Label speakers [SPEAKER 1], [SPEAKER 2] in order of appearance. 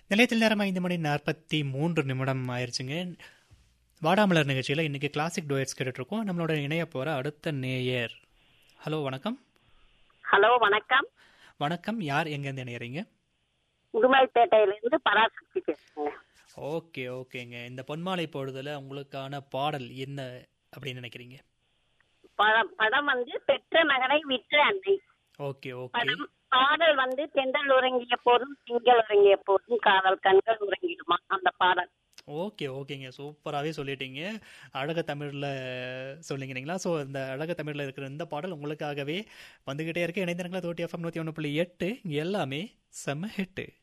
[SPEAKER 1] நிலையத்தில் நேரம் ஐந்து மணி நாற்பத்தி மூன்று நிமிடம் ஆயிடுச்சுங்க வாடாமலர் நிகழ்ச்சியில் இன்னைக்கு கிளாசிக் டோயட்ஸ் கேட்டுட்ருக்கோம் நம்மளோட இணைய போகிற அடுத்த நேயர் ஹலோ வணக்கம்
[SPEAKER 2] ஹலோ வணக்கம்
[SPEAKER 1] வணக்கம் யார் எங்கேருந்து இணையறீங்க
[SPEAKER 2] உடுமலைப்பேட்டையிலிருந்து பராசக்தி பேசுறேங்க
[SPEAKER 1] ஓகே ஓகேங்க இந்த பொன்மாலை பொழுதுல உங்களுக்கான பாடல் என்ன அப்படின்னு நினைக்கிறீங்க
[SPEAKER 2] படம் படம் வந்து பெற்ற மகனை விற்ற அன்னை
[SPEAKER 1] ஓகே ஓகே
[SPEAKER 2] படம் பாடல் வந்து தென்றல் உறங்கிய போதும் திங்கள் உறங்கிய போதும் காதல் கண்கள் உறங்கிடுமா அந்த பாடல்
[SPEAKER 1] ஓகே ஓகேங்க சூப்பராகவே சொல்லிட்டீங்க அழக தமிழில் சொல்லிங்கிறீங்களா ஸோ இந்த அழக தமிழில் இருக்கிற இந்த பாடல் உங்களுக்காகவே வந்துக்கிட்டே இருக்கு இணைந்திருங்களா தோட்டி எஃப்எம் நூற்றி ஒன்று புள்ளி எட்டு இங்க எல்லாமே செம்ம ஹிட்டு